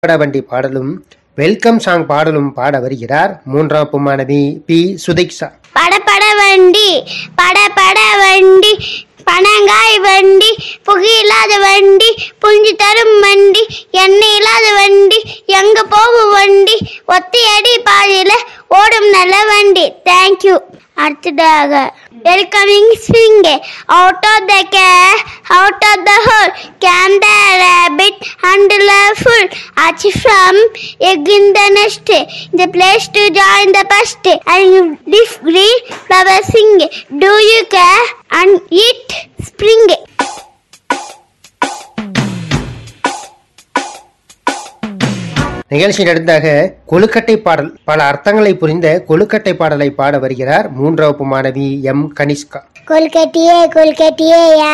பட வண்டி பாடலும் வெல்கம் சாங் பாடலும் பாட வருகிறார் மூன்றாம் வகுப்பு மாணவி பி சுதீக்ஷா பட பட வண்டி பட பட வண்டி பனங்காய் வண்டி புகையில்லாத வண்டி புஞ்சு தரும் வண்டி எண்ணெய் இல்லாத வண்டி எங்க போகும் வண்டி ஒத்தையடி பாதையில ஓடும் நல்ல வண்டி தேங்க்யூ அடுத்ததாக welcoming swing out of the care out of the hole game the rabbit and full arch from egg in the nest the place to join the first and leaf green flower sing do you care and eat spring நிகழ்ச்சி நடந்தாக கொழுக்கட்டை பாடல் பல அர்த்தங்களை புரிந்த கொழுக்கட்டை பாடலை பாட வருகிறார் மூன்றாம் வகுப்பு மாணவி எம் கனிஷ்கா கொல்கட்டியே கொல்கட்டியே